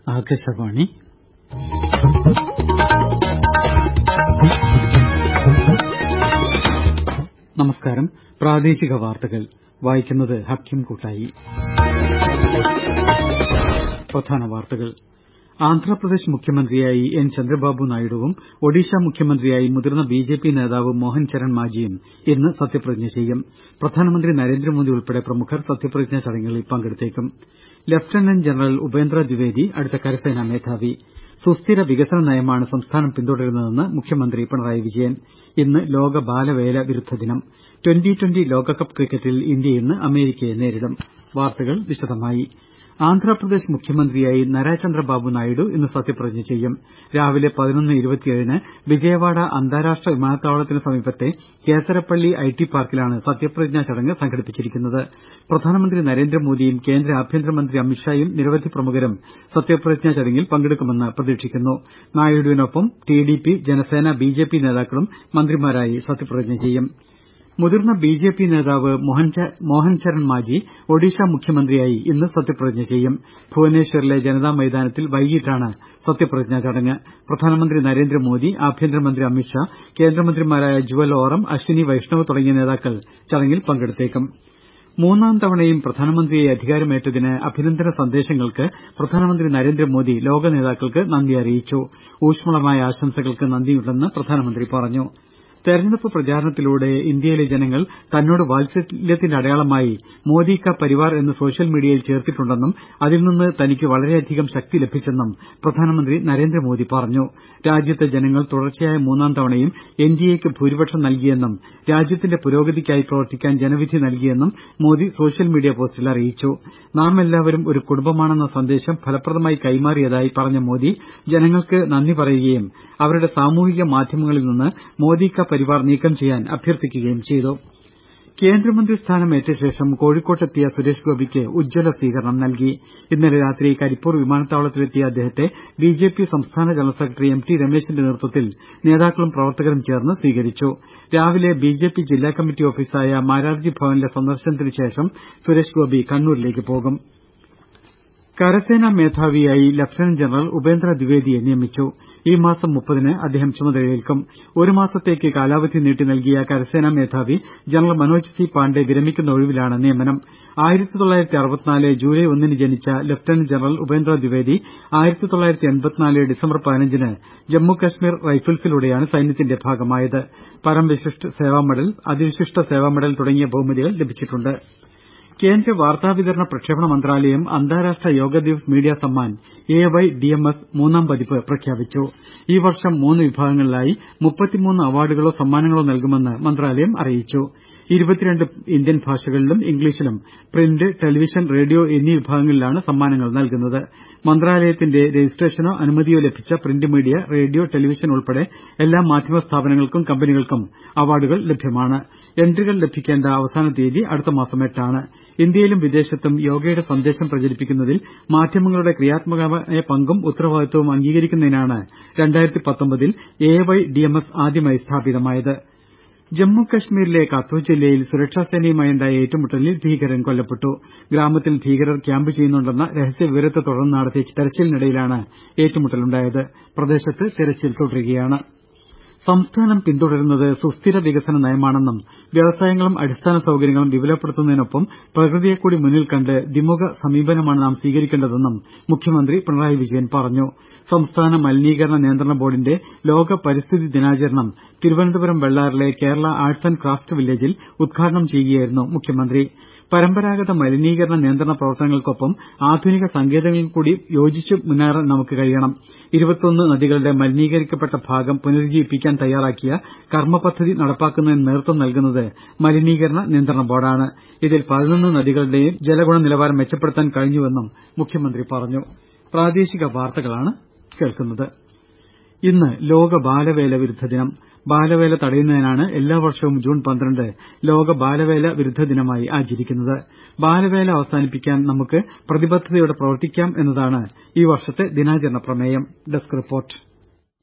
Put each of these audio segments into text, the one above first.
ആകാശവാണി നമസ്കാരം പ്രാദേശിക വാർത്തകൾ വായിക്കുന്നത് ഹക്കീം കൂട്ടായി പ്രധാന വാർത്തകൾ ആന്ധ്രാപ്രദേശ് മുഖ്യമന്ത്രിയായി എൻ ചന്ദ്രബാബു നായിഡുവും ഒഡീഷ മുഖ്യമന്ത്രിയായി മുതിർന്ന ബിജെപി നേതാവ് മോഹൻ ചരൺ മാജിയും ഇന്ന് സത്യപ്രതിജ്ഞ ചെയ്യും പ്രധാനമന്ത്രി നരേന്ദ്രമോദി ഉൾപ്പെടെ പ്രമുഖർ സത്യപ്രതിജ്ഞാ ചടങ്ങുകളിൽ പങ്കെടുത്തേക്കും ലഫ്റ്റനന്റ് ജനറൽ ഉപേന്ദ്ര ദ്വിവേദി അടുത്ത കരസേനാ മേധാവി സുസ്ഥിര വികസന നയമാണ് സംസ്ഥാനം പിന്തുടരുന്നതെന്ന് മുഖ്യമന്ത്രി പിണറായി വിജയൻ ഇന്ന് ലോക ബാലവേല വിരുദ്ധ ദിനം ട്വന്റി ട്വന്റി ലോകകപ്പ് ക്രിക്കറ്റിൽ ഇന്ത്യ ഇന്ന് അമേരിക്കയെ നേരിടും വാർത്തകൾ വിശദമായി ആന്ധ്രാപ്രദേശ് മുഖ്യമന്ത്രിയായി നരാ ചന്ദ്രബാബു നായിഡു ഇന്ന് സത്യപ്രതിജ്ഞ ചെയ്യും രാവിലെ ന് വിജയവാഡ അന്താരാഷ്ട്ര വിമാനത്താവളത്തിന് സമീപത്തെ കേസരപ്പള്ളി ഐ ടി പാർക്കിലാണ് സത്യപ്രതിജ്ഞാ ചടങ്ങ് സംഘടിപ്പിച്ചിരിക്കുന്നത് പ്രധാനമന്ത്രി നരേന്ദ്രമോദിയും കേന്ദ്ര ആഭ്യന്തരമന്ത്രി അമിത്ഷായും നിരവധി പ്രമുഖരും സത്യപ്രതിജ്ഞാ ചടങ്ങിൽ പങ്കെടുക്കുമെന്ന് പ്രതീക്ഷിക്കുന്നു നായിഡുവിനൊപ്പം T D P Janasena BJP നേതാക്കളും മന്ത്രിമാരായി സത്യപ്രതിജ്ഞ ചെയ്യും മുതിർന്ന ബിജെപി നേതാവ് മോഹൻ ചരൺ മാജി ഒഡീഷ മുഖ്യമന്ത്രിയായി ഇന്ന് സത്യപ്രതിജ്ഞ ചെയ്യും ഭുവനേശ്വറിലെ ജനതാ മൈതാനത്തിൽ വൈകീട്ടാണ് സത്യപ്രതിജ്ഞാ ചടങ്ങ് പ്രധാനമന്ത്രി നരേന്ദ്രമോദി ആഭ്യന്തരമന്ത്രി അമിത്ഷാ കേന്ദ്രമന്ത്രിമാരായ ജുവൽ ഓറം അശ്വിനി വൈഷ്ണവ് തുടങ്ങിയ നേതാക്കൾ ചടങ്ങിൽ പങ്കെടുത്തേക്കും മൂന്നാം തവണയും പ്രധാനമന്ത്രിയായി അധികാരമേറ്റതിന് അഭിനന്ദന സന്ദേശങ്ങൾക്ക് പ്രധാനമന്ത്രി നരേന്ദ്രമോദി ലോക നേതാക്കൾക്ക് നന്ദി അറിയിച്ചു ഊഷ്മളമായ ആശംസകൾക്ക് നന്ദിയുണ്ടെന്ന് പ്രധാനമന്ത്രി പറഞ്ഞു തെരഞ്ഞെടുപ്പ് പ്രചാരണത്തിലൂടെ ഇന്ത്യയിലെ ജനങ്ങൾ തന്നോട് വാത്സല്യത്തിന്റെ അടയാളമായി മോദി കാ പരിവാർ എന്ന് സോഷ്യൽ മീഡിയയിൽ ചേർത്തിട്ടുണ്ടെന്നും അതിൽ നിന്ന് തനിക്ക് വളരെയധികം ശക്തി ലഭിച്ചെന്നും പ്രധാനമന്ത്രി നരേന്ദ്രമോദി പറഞ്ഞു രാജ്യത്തെ ജനങ്ങൾ തുടർച്ചയായ മൂന്നാം തവണയും എൻ ഡി എക്ക് ഭൂരിപക്ഷം നൽകിയെന്നും രാജ്യത്തിന്റെ പുരോഗതിക്കായി പ്രവർത്തിക്കാൻ ജനവിധി നൽകിയെന്നും മോദി സോഷ്യൽ മീഡിയ പോസ്റ്റിൽ അറിയിച്ചു നാമെല്ലാവരും ഒരു കുടുംബമാണെന്ന സന്ദേശം ഫലപ്രദമായി കൈമാറിയതായി പറഞ്ഞ മോദി ജനങ്ങൾക്ക് നന്ദി പറയുകയും അവരുടെ സാമൂഹിക മാധ്യമങ്ങളിൽ നിന്ന് മോദി കാ പരിവാർ നീക്കം ചെയ്യാൻ അഭ്യർത്ഥിക്കുകയും ചെയ്തു കേന്ദ്രമന്ത്രി സ്ഥാനമേറ്റ ശേഷം കോഴിക്കോട്ടെത്തിയ സുരേഷ് ഗോപിക്ക് ഉജ്ജ്വല സ്വീകരണം നൽകി ഇന്നലെ രാത്രി കരിപ്പൂർ വിമാനത്താവളത്തിലെത്തിയ അദ്ദേഹത്തെ ബിജെപി സംസ്ഥാന ജനറൽ സെക്രട്ടറി എം ടി രമേശിന്റെ നേതൃത്വത്തിൽ നേതാക്കളും പ്രവർത്തകരും ചേർന്ന് സ്വീകരിച്ചു രാവിലെ ബിജെപി ജില്ലാ കമ്മിറ്റി ഓഫീസായ മാരാർജി ഭവനിലെ സന്ദർശനത്തിന് ശേഷം സുരേഷ് ഗോപി കണ്ണൂരിലേക്ക് പോകും കരസേനാ മേധാവിയായി ലഫ്റ്റനന്റ് ജനറൽ ഉപേന്ദ്ര ദ്വിവേദിയെ നിയമിച്ചു ഈ മാസം മുപ്പതിന് അദ്ദേഹം ചുമതലയേൽക്കും ഒരു മാസത്തേക്ക് കാലാവധി നീട്ടി നൽകിയ കരസേനാ മേധാവി ജനറൽ മനോജ് സി പാണ്ഡെ വിരമിക്കുന്ന ഒഴിവിലാണ് നിയമനം ജൂലൈ ഒന്നിന് ജനിച്ച lieutenant general Upendra Dwivedi December പതിനഞ്ചിന് ജമ്മു കശ്മീർ റൈഫിൾസിലൂടെയാണ് സൈന്യത്തിന്റെ ഭാഗമായത് പരംവിശിഷ്ട് സേവാ മെഡൽ അതിവിശിഷ്ട സേവാ മെഡൽ തുടങ്ങിയ ബഹുമതികൾ ലഭിച്ചിട്ടുണ്ട് കേന്ദ്ര വാർത്താവിതരണ പ്രക്ഷേപണ മന്ത്രാലയം അന്താരാഷ്ട്ര Yoga Divas media Samman A Y D M S മൂന്നാം പതിപ്പ് പ്രഖ്യാപിച്ചു ഈ വർഷം മൂന്ന് വിഭാഗങ്ങളിലായി മുപ്പത്തിമൂന്ന് അവാർഡുകളോ സമ്മാനങ്ങളോ നൽകുമെന്ന് മന്ത്രാലയം അറിയിച്ചു ഇരുപത്തിരണ്ട് ഇന്ത്യൻ ഭാഷകളിലും ഇംഗ്ലീഷിലും പ്രിന്റ് ടെലിവിഷൻ റേഡിയോ എന്നീ വിഭാഗങ്ങളിലാണ് സമ്മാനങ്ങൾ നൽകുന്നത് മന്ത്രാലയത്തിന്റെ രജിസ്ട്രേഷനോ അനുമതിയോ ലഭിച്ച പ്രിന്റ് മീഡിയ റേഡിയോ ടെലിവിഷൻ ഉൾപ്പെടെ എല്ലാ മാധ്യമ സ്ഥാപനങ്ങൾക്കും കമ്പനികൾക്കും അവാർഡുകൾ ലഭ്യമാണ് എൻട്രികൾ ലഭിക്കേണ്ട അവസാന തീയതി അടുത്ത മാസം എട്ടാണ് ഇന്ത്യയിലും വിദേശത്തും യോഗയുടെ സന്ദേശം പ്രചരിപ്പിക്കുന്നതിൽ മാധ്യമങ്ങളുടെ ക്രിയാത്മകമായ പങ്കും ഉത്തരവാദിത്വവും അംഗീകരിക്കുന്നതിനാണ് ൽ A Y D M S ആദ്യമായി സ്ഥാപിതമായത് ജമ്മു കശ്മീരിലെ കത്വ ജില്ലയിൽ സുരക്ഷാസേനയുമായുണ്ടായ ഏറ്റുമുട്ടലിൽ ഭീകരൻ കൊല്ലപ്പെട്ടു ഗ്രാമത്തിൽ ഭീകരർ ക്യാമ്പ് ചെയ്യുന്നുണ്ടെന്ന രഹസ്യ വിവരത്തെ തുടർന്ന് നടത്തിയ തെരച്ചിലിനിടയിലാണ് ഏറ്റുമുട്ടലുണ്ടായത് പ്രദേശത്ത് തെരച്ചിൽ തുടരുകയാണ് സംസ്ഥാനം പിന്തുടരുന്നത് സുസ്ഥിര വികസന നയമാണെന്നും വ്യവസായങ്ങളും അടിസ്ഥാന സൌകര്യങ്ങളും വിപുലപ്പെടുത്തുന്നതിനൊപ്പം പ്രകൃതിയെക്കൂടി മുന്നിൽ കണ്ട് ദ്വിമുഖ സമീപനമാണ് നാം സ്വീകരിക്കേണ്ടതെന്നും മുഖ്യമന്ത്രി പിണറായി വിജയൻ പറഞ്ഞു സംസ്ഥാന മലിനീകരണ നിയന്ത്രണ ബോർഡിന്റെ ലോക പരിസ്ഥിതി ദിനാചരണം തിരുവനന്തപുരം വെള്ളാറിലെ കേരള ആർട്സ് ആന്റ് ക്രാഫ്റ്റ് വില്ലേജിൽ ഉദ്ഘാടനം ചെയ്യുകയായിരുന്നു മുഖ്യമന്ത്രി പരമ്പരാഗത മലിനീകരണ നിയന്ത്രണ പ്രവർത്തനങ്ങൾക്കൊപ്പം ആധുനിക സങ്കേതങ്ങളിൽ കൂടി യോജിച്ച് മുന്നേറാൻ നമുക്ക് കഴിയണം ഇരുപത്തൊന്ന് നദികളുടെ മലിനീകരിക്കപ്പെട്ട ഭാഗം പുനരുജ്ജീവിപ്പിക്കാൻ തയ്യാറാക്കിയ കർമ്മപദ്ധതി നടപ്പാക്കുന്നതിന് നേതൃത്വം നൽകുന്നത് മലിനീകരണ നിയന്ത്രണ ബോർഡാണ് ഇതിൽ പതിനൊന്ന് നദികളുടെയും ജലഗുണ നിലവാരം മെച്ചപ്പെടുത്താൻ കഴിഞ്ഞുവെന്നും മുഖ്യമന്ത്രി പറഞ്ഞു ഇന്ന് ലോക ബാലവേല വിരുദ്ധ ദിനം ബാലവേല തടയുന്നതിനാണ് എല്ലാ വർഷവും ജൂൺ പന്ത്രണ്ട് ലോക ബാലവേല വിരുദ്ധ ദിനമായി ആചരിക്കുന്നത് ബാലവേല അവസാനിപ്പിക്കാൻ നമുക്ക് പ്രതിബദ്ധതയോടെ പ്രവർത്തിക്കാം എന്നതാണ് ഈ വർഷത്തെ ദിനാചരണ പ്രമേയം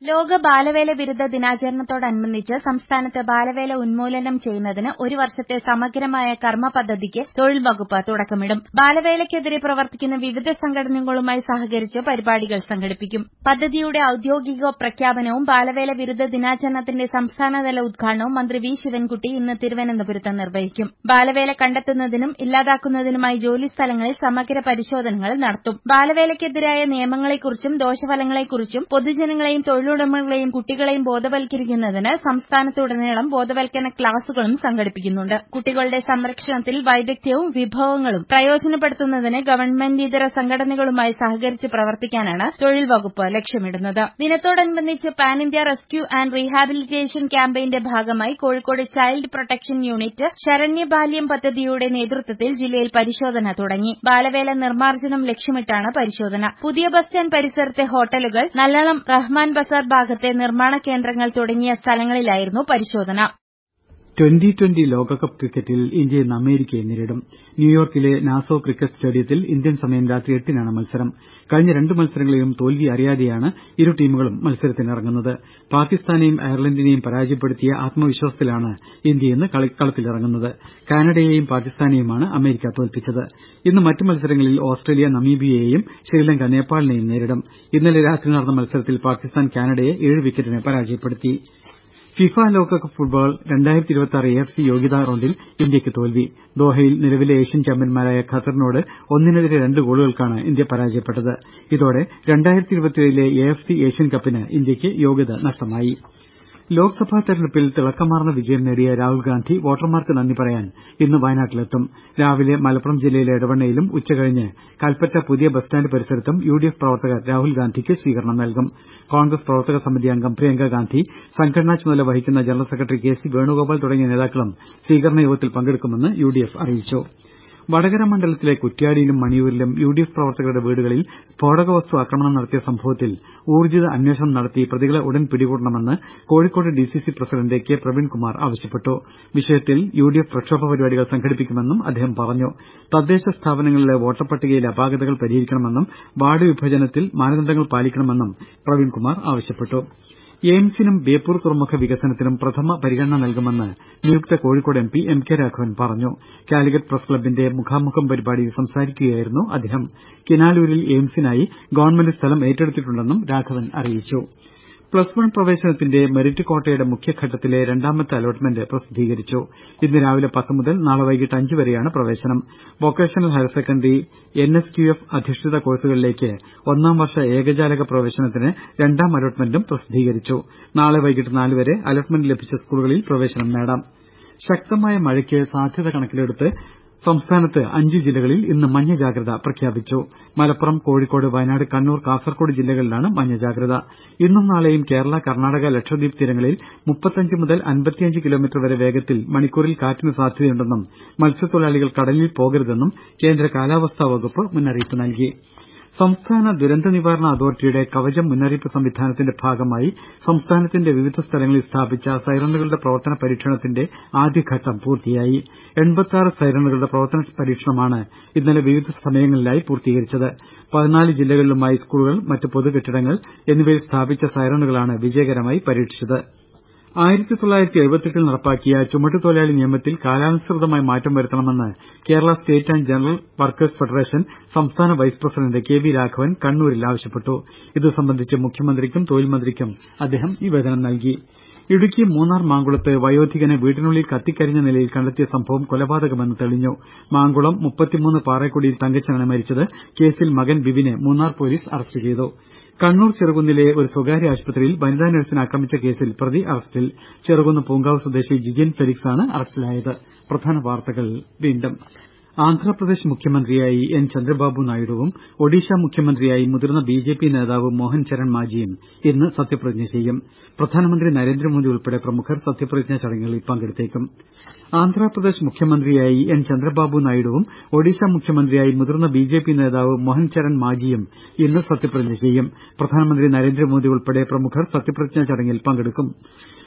ലോക ബാലവേല വിരുദ്ധ ദിനാചരണത്തോടനുബന്ധിച്ച് സംസ്ഥാനത്ത് ബാലവേല ഉന്മൂലനം ചെയ്യുന്നതിന് ഒരു വർഷത്തെ സമഗ്രമായ കർമ്മ പദ്ധതിക്ക് തൊഴിൽ വകുപ്പ് തുടക്കമിടും ബാലവേലയ്ക്കെതിരെ പ്രവർത്തിക്കുന്ന വിവിധ സംഘടനകളുമായി സഹകരിച്ച് പരിപാടികൾ സംഘടിപ്പിക്കും പദ്ധതിയുടെ ഔദ്യോഗിക പ്രഖ്യാപനവും ബാലവേല വിരുദ്ധ ദിനാചരണത്തിന്റെ സംസ്ഥാനതല ഉദ്ഘാടനവും മന്ത്രി വി ശിവൻകുട്ടി ഇന്ന് തിരുവനന്തപുരത്ത് നിർവഹിക്കും ബാലവേല കണ്ടെത്തുന്നതിനും ഇല്ലാതാക്കുന്നതിനുമായി ജോലിസ്ഥലങ്ങളിൽ സമഗ്ര പരിശോധനകൾ നടത്തും ബാലവേലയ്ക്കെതിരായ നിയമങ്ങളെക്കുറിച്ചും ദോഷഫലങ്ങളെക്കുറിച്ചും പൊതുജനങ്ങളെയും തൊഴിലുടമകളെയും കുട്ടികളെയും ബോധവൽക്കരിക്കുന്നതിന് സംസ്ഥാനത്തുടനീളം ബോധവൽക്കരണ ക്ലാസുകളും സംഘടിപ്പിക്കുന്നുണ്ട് കുട്ടികളുടെ സംരക്ഷണത്തിൽ വൈദഗ്ധ്യവും വിഭവങ്ങളും പ്രയോജനപ്പെടുത്തുന്നതിന് ഗവൺമെന്റിതര സംഘടനകളുമായി സഹകരിച്ച് പ്രവർത്തിക്കാനാണ് തൊഴിൽ വകുപ്പ് ലക്ഷ്യമിടുന്നത് ദിനത്തോടനുബന്ധിച്ച് pan India rescue and rehabilitation ക്യാമ്പയിന്റെ ഭാഗമായി Kozhikode child protection unit Saranyabalyam പദ്ധതിയുടെ നേതൃത്വത്തിൽ ജില്ലയിൽ പരിശോധന തുടങ്ങി ബാലവേല നിർമ്മാർജ്ജനം ലക്ഷ്യമിട്ടാണ് പരിശോധന പുതിയ ബസ് സ്റ്റാൻഡ് പരിസരത്തെ ഹോട്ടലുകൾ നല്ലളം റഹ്മാൻ ബസാർ ഭാഗത്തെ നിർമ്മാണ കേന്ദ്രങ്ങൾ തുടങ്ങിയ സ്ഥലങ്ങളിലായിരുന്നു പരിശോധന ട്വന്റി ട്വന്റി ലോകകപ്പ് ക്രിക്കറ്റിൽ ഇന്ത്യ ഇന്ന് അമേരിക്കയെ നേരിടും ന്യൂയോർക്കിലെ നാസോ ക്രിക്കറ്റ് സ്റ്റേഡിയത്തിൽ ഇന്ത്യൻ സമയം രാത്രി എട്ടിനാണ് മത്സരം കഴിഞ്ഞ രണ്ട് മത്സരങ്ങളിലും തോൽവി അറിയാതെയാണ് ഇരു ടീമുകളും മത്സരത്തിനിറങ്ങുന്നത് പാകിസ്ഥാനെയും അയർലന്റിനെയും പരാജയപ്പെടുത്തിയ ആത്മവിശ്വാസത്തിലാണ് ഇന്ത്യ ഇന്ന് കളത്തിലിറങ്ങുന്നത് കാനഡയെയും പാകിസ്ഥാനെയുമാണ് അമേരിക്ക തോൽപ്പിച്ചത് ഇന്ന് മറ്റ് മത്സരങ്ങളിൽ ഓസ്ട്രേലിയ നമീബിയയെയും ശ്രീലങ്ക നേപ്പാളിനെയും നേരിടും ഇന്നലെ രാത്രി നടന്ന മത്സരത്തിൽ പാകിസ്ഥാൻ കാനഡയെ ഏഴ് വിക്കറ്റിന് പരാജയപ്പെടുത്തി ഫിഫ ലോകകപ്പ് ഫുട്ബോൾ രണ്ടായിരത്തി ഇരുപത്തി ആറ് എ എഫ് സി യോഗ്യതാ റൌണ്ടിൽ ഇന്ത്യക്ക് തോൽവി ദോഹയിൽ നിലവിലെ ഏഷ്യൻ ചാമ്പ്യന്മാരായ ഖത്തറിനോട് ഒന്നിനെതിരെ രണ്ട് ഗോളുകൾക്കാണ് ഇന്ത്യ പരാജയപ്പെട്ടത് ഇതോടെ രണ്ടായിരത്തി ഇരുപത്തിയേഴിലെ എ എഫ് സി ഏഷ്യൻ കപ്പിന് ഇന്ത്യക്ക് യോഗ്യത നഷ്ടമായി ലോക്സഭാ തെരഞ്ഞെടുപ്പിൽ തിളക്കമാർന്ന വിജയം നേടിയ രാഹുൽഗാന്ധി വോട്ടർമാർക്ക് നന്ദി പറയാൻ ഇന്ന് വയനാട്ടിലെത്തും രാവിലെ മലപ്പുറം ജില്ലയിലെ എടവണ്ണയിലും ഉച്ചകഴിഞ്ഞ് കൽപ്പറ്റ പുതിയ ബസ് സ്റ്റാന്റ് പരിസരത്തും യു ഡി എഫ് പ്രവർത്തകർ രാഹുൽഗാന്ധിക്ക് സ്വീകരണം നൽകും കോൺഗ്രസ് പ്രവർത്തക സമിതി അംഗം പ്രിയങ്ക ഗാന്ധി സംഘടനാ ചുമതല വഹിക്കുന്ന general secretary K C Venugopal തുടങ്ങിയ നേതാക്കളും സ്വീകരണ യോഗത്തിൽ പങ്കെടുക്കുമെന്ന് യു ഡി എഫ് അറിയിച്ചു വടകര മണ്ഡലത്തിലെ കുറ്റ്യാടിയിലും മണിയൂരിലും യു ഡി എഫ് പ്രവർത്തകരുടെ വീടുകളിൽ സ്ഫോടക വസ്തു ആക്രമണം നടത്തിയ സംഭവത്തിൽ ഊർജ്ജിത അന്വേഷണം നടത്തി പ്രതികളെ ഉടൻ പിടികൂടണമെന്ന് Kozhikode D C C president K Praveenkumar ആവശ്യപ്പെട്ടു വിഷയത്തിൽ യു ഡി എഫ് പ്രക്ഷോഭ പരിപാടികൾ സംഘടിപ്പിക്കുമെന്നും അദ്ദേഹം പറഞ്ഞു തദ്ദേശ സ്ഥാപനങ്ങളിലെ വോട്ടർ പട്ടികയിലെ അപാകതകൾ പരിഹരിക്കണമെന്നും വാർഡ് വിഭജനത്തിൽ മാനദണ്ഡങ്ങൾ പാലിക്കണമെന്നും പ്രവീൺകുമാർ ആവശ്യപ്പെട്ടു എയിംസിനും ബേപ്പൂർ തുറമുഖ വികസനത്തിനും പ്രഥമ പരിഗണന നൽകുമെന്ന് നിയുക്ത Kozhikode M P M K Raghavan പറഞ്ഞു കാലിക്കറ്റ് പ്രസ് ക്ലബ്ബിന്റെ മുഖാമുഖം പരിപാടിയിൽ സംസാരിക്കുകയായിരുന്നു അദ്ദേഹം കിനാലൂരിൽ എയിംസിനായി ഗവൺമെന്റ് സ്ഥലം ഏറ്റെടുത്തിട്ടുണ്ടെന്നും രാഘവൻ അറിയിച്ചു പ്ലസ് വൺ പ്രവേശനത്തിന്റെ മെറിറ്റ് കോട്ടയുടെ മുഖ്യഘട്ടത്തിലെ രണ്ടാമത്തെ അലോട്ട്മെന്റ് പ്രസിദ്ധീകരിച്ചു ഇന്ന് രാവിലെ പത്ത് മുതൽ നാളെ വൈകിട്ട് അഞ്ച് വരെയാണ് പ്രവേശനം vocational higher secondary N S Q F അധിഷ്ഠിത കോഴ്സുകളിലേക്ക് ഒന്നാം വർഷ ഏകജാലക പ്രവേശനത്തിന് രണ്ടാം അലോട്ട്മെന്റും പ്രസിദ്ധീകരിച്ചു നാളെ വൈകിട്ട് നാല് വരെ അലോട്ട്മെന്റ് ലഭിച്ച സ്കൂളുകളിൽ പ്രവേശനം നേടാം ശക്തമായ മഴയ്ക്ക് സാധ്യത കണക്കിലെടുത്ത് സംസ്ഥാനത്ത് അഞ്ച് ജില്ലകളിൽ ഇന്ന് മഞ്ഞ ജാഗ്രത പ്രഖ്യാപിച്ചു മലപ്പുറം കോഴിക്കോട് വയനാട് കണ്ണൂർ കാസർകോട് ജില്ലകളിലാണ് മഞ്ഞ ജാഗ്രത ഇന്നും നാളെയും കേരള കർണാടക ലക്ഷദ്വീപ് തീരങ്ങളിൽ മുപ്പത്തഞ്ച് മുതൽ അൻപത്തിയഞ്ച് കിലോമീറ്റർ വരെ വേഗത്തിൽ മണിക്കൂറിൽ കാറ്റിന് സാധ്യതയുണ്ടെന്നും മത്സ്യത്തൊഴിലാളികൾ കടലിൽ പോകരുതെന്നും കേന്ദ്ര കാലാവസ്ഥാ വകുപ്പ് മുന്നറിയിപ്പ് നൽകി സംസ്ഥാന ദുരന്ത നിവാരണ അതോറിറ്റിയുടെ കവചം മുന്നറിയിപ്പ് സംവിധാനത്തിന്റെ ഭാഗമായി സംസ്ഥാനത്തിന്റെ വിവിധ സ്ഥലങ്ങളിൽ സ്ഥാപിച്ച സൈറണുകളുടെ പ്രവർത്തന പരീക്ഷണത്തിന്റെ ആദ്യഘട്ടം പൂർത്തിയായി സൈറണുകളുടെ പ്രവർത്തന പരീക്ഷണമാണ് ഇന്നലെ വിവിധ സമയങ്ങളിലായി പൂർത്തീകരിച്ചത് പതിനാല് ജില്ലകളിലുമായി സ്കൂളുകൾ മറ്റ് പൊതുകെട്ടിടങ്ങൾ എന്നിവയിൽ സ്ഥാപിച്ച സൈറണുകളാണ് വിജയകരമായി പരീക്ഷിച്ചത് ആയിരത്തി തൊള്ളായിരത്തി എഴുപത്തെട്ടിൽ നടപ്പാക്കിയ ചുമട്ടുതൊഴിലാളി നിയമത്തിൽ കാലാനുസൃതമായി മാറ്റം വരുത്തണമെന്ന് Kerala state and general workers federation സംസ്ഥാന vice president K V Raghavan കണ്ണൂരിൽ ആവശ്യപ്പെട്ടു ഇതു സംബന്ധിച്ച് മുഖ്യമന്ത്രിക്കും തൊഴിൽ മന്ത്രിക്കും അദ്ദേഹം നിവേദനം നൽകി ഇടുക്കി മൂന്നാർ മാങ്കുളത്ത് വയോധികനെ വീട്ടിനുള്ളിൽ കത്തിക്കരിഞ്ഞ നിലയിൽ കണ്ടെത്തിയ സംഭവം കൊലപാതകമെന്ന് തെളിഞ്ഞു മാങ്കുളം മുപ്പത്തിമൂന്ന് പാറേക്കുടിയിൽ തങ്കച്ചനാണ് മരിച്ചത് കേസിൽ മകൻ ബിബിനെ മൂന്നാർ പൊലീസ് അറസ്റ്റ് ചെയ്തു കണ്ണൂർ ചെറുകുന്നിലെ ഒരു സ്വകാര്യ ആശുപത്രിയിൽ വനിതാ നഴ്സിനെ ആക്രമിച്ച കേസിൽ പ്രതി അറസ്റ്റിൽ ചെറുകുന്ന് പൂങ്കാവ് സ്വദേശി ജിജിൻ ഫെലിക്സാണ് അറസ്റ്റിലായത് പ്രധാന വാർത്തകൾ വീണ്ടും ആന്ധ്രാപ്രദേശ് മുഖ്യമന്ത്രിയായി എൻ ചന്ദ്രബാബു നായിഡുവും ഒഡീഷ മുഖ്യമന്ത്രിയായി മുതിർന്ന ബി ജെ പി നേതാവ് മോഹൻ ചരൺ മാജിയും ഇന്ന് സത്യപ്രതിജ്ഞ ചെയ്യും പ്രധാനമന്ത്രി നരേന്ദ്രമോദി ഉൾപ്പെടെ പ്രമുഖർ സത്യപ്രതിജ്ഞാ ചടങ്ങുകളിൽ പങ്കെടുത്തേക്കും ആന്ധ്രാപ്രദേശ് മുഖ്യമന്ത്രിയായി എൻ ചന്ദ്രബാബു നായിഡുവും ഒഡീഷ മുഖ്യമന്ത്രിയായി മുതിർന്ന ബി ജെ പി നേതാവ് മോഹൻ ചരൺ മാജിയും ഇന്ന് സത്യപ്രതിജ്ഞ ചെയ്യും പ്രധാനമന്ത്രി നരേന്ദ്രമോദി ഉൾപ്പെടെ പ്രമുഖർ സത്യപ്രതിജ്ഞാ ചടങ്ങിൽ പങ്കെടുക്കും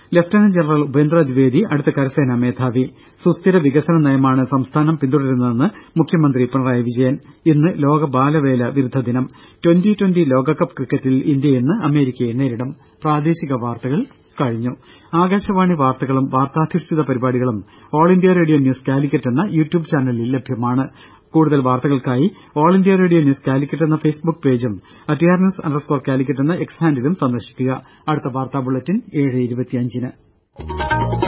ലഫ്റ്റനന്റ് ജനറൽ ഉപേന്ദ്ര ദ്വിവേദി അടുത്ത കരസേനാ മേധാവി സുസ്ഥിര വികസന നയമാണ് സംസ്ഥാനം പിന്തുടരുന്നതെന്ന് മുഖ്യമന്ത്രി പിണറായി വിജയൻ ഇന്ന് ലോക ബാലവേല വിരുദ്ധ ദിനം ട്വന്റി ട്വന്റി ലോകകപ്പ് ക്രിക്കറ്റിൽ ഇന്ത്യ ഇന്ന് അമേരിക്കയെ നേരിടും പ്രാദേശിക വാർത്തകൾ കഴിഞ്ഞു ആകാശവാണി വാർത്തകളും വാർത്താധിഷ്ഠിത പരിപാടികളും All India Radio News Calicut എന്ന യൂട്യൂബ് ചാനലിൽ ലഭ്യമാണ് കൂടുതൽ വാർത്തകൾക്കായി All India Radio News Calicut എന്ന ഫേസ്ബുക്ക് പേജും at R news underscore Calicut എന്ന എക്സ് ഹാൻഡിലും സന്ദർശിക്കുക അടുത്ത വാർത്താ ബുള്ളറ്റിൻ ഏഴ് ഇരുപത്തിയഞ്ചിന്